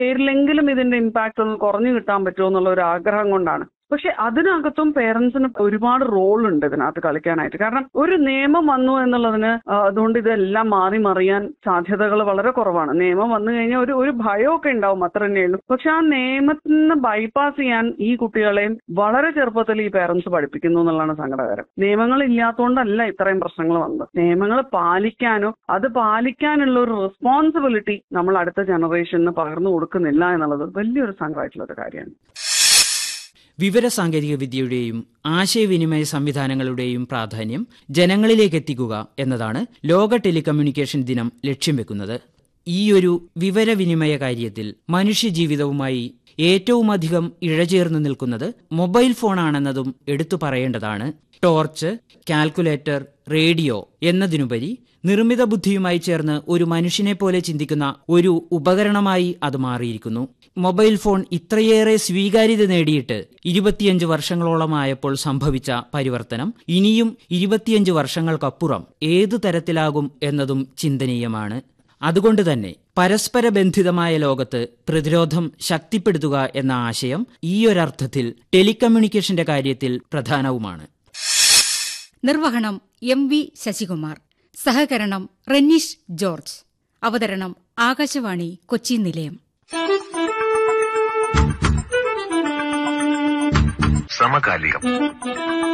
പേരിലെങ്കിലും ഇതിന്റെ ഇമ്പാക്ട് ഒന്ന് കുറഞ്ഞു കിട്ടാൻ പറ്റുമോ എന്നുള്ള ഒരു ആഗ്രഹം കൊണ്ടാണ് പക്ഷെ അതിനകത്തും പേരൻസിന് ഒരുപാട് റോൾ ഉണ്ട് ഇതിനകത്ത് കളിക്കാനായിട്ട് കാരണം ഒരു നിയമം വന്നു എന്നുള്ളതിന് ആ, അതുകൊണ്ട് ഇതെല്ലാം മാറി മറിയാൻ സാധ്യതകൾ വളരെ കുറവാണ് നിയമം വന്നു കഴിഞ്ഞാൽ ഒരു ഒരു ഭയമൊക്കെ ഉണ്ടാവും അത്ര തന്നെ ഉള്ളൂ പക്ഷെ ആ നിയമത്തിൽ നിന്ന് ബൈപ്പാസ് ചെയ്യാൻ ഈ കുട്ടികളെയും വളരെ ചെറുപ്പത്തിൽ ഈ പേരൻസ് പഠിപ്പിക്കുന്നു എന്നുള്ളതാണ് സങ്കടകരം നിയമങ്ങൾ ഇല്ലാത്തതുകൊണ്ടല്ല ഇത്രയും പ്രശ്നങ്ങൾ വന്നത് നിയമങ്ങൾ പാലിക്കാനോ അത് പാലിക്കാനുള്ള ഒരു റെസ്പോൺസിബിലിറ്റി നമ്മൾ അടുത്ത ജനറേഷന് പകർന്നു കൊടുക്കുന്നില്ല എന്നുള്ളത് വലിയൊരു സങ്കടമായിട്ടുള്ള ഒരു കാര്യമാണ് വിവരസാങ്കേതിക വിദ്യയുടെയും ആശയവിനിമയ സംവിധാനങ്ങളുടെയും പ്രാധാന്യം ജനങ്ങളിലേക്ക് എത്തിക്കുക എന്നതാണ് ലോക ടെലികമ്മ്യൂണിക്കേഷൻ ദിനം ലക്ഷ്യം വെക്കുന്നത് ഈയൊരു വിവരവിനിമയ കാര്യത്തിൽ മനുഷ്യജീവിതവുമായി ഏറ്റവുമധികം ഇഴചേർന്ന് നിൽക്കുന്നത് മൊബൈൽ ഫോണാണെന്നതും എടുത്തു പറയേണ്ടതാണ് ടോർച്ച് കാൽക്കുലേറ്റർ റേഡിയോ എന്നതിനുപരി നിർമ്മിത ബുദ്ധിയുമായി ചേർന്ന് ഒരു മനുഷ്യനെ പോലെ ചിന്തിക്കുന്ന ഒരു ഉപകരണമായി അത് മാറിയിരിക്കുന്നു മൊബൈൽ ഫോൺ ഇത്രയേറെ സ്വീകാര്യത നേടിയിട്ട് ഇരുപത്തിയഞ്ച് വർഷങ്ങളോളമായപ്പോൾ സംഭവിച്ച പരിവർത്തനം ഇനിയും ഇരുപത്തിയഞ്ച് വർഷങ്ങൾക്കപ്പുറം ഏതു തരത്തിലാകും എന്നതും ചിന്തനീയമാണ് അതുകൊണ്ട് തന്നെ പരസ്പര ബന്ധിതമായ ലോകത്ത് പ്രതിരോധം ശക്തിപ്പെടുത്തുക എന്ന ആശയം ഈയൊരർത്ഥത്തിൽ ടെലികമ്മ്യൂണിക്കേഷന്റെ കാര്യത്തിൽ പ്രധാനവുമാണ് നിർവഹണം എം വി ശശികുമാർ സഹകരണം റെന്നീഷ് ജോർജ് അവതരണം ആകാശവാണി കൊച്ചി നിലയം സമകാലികം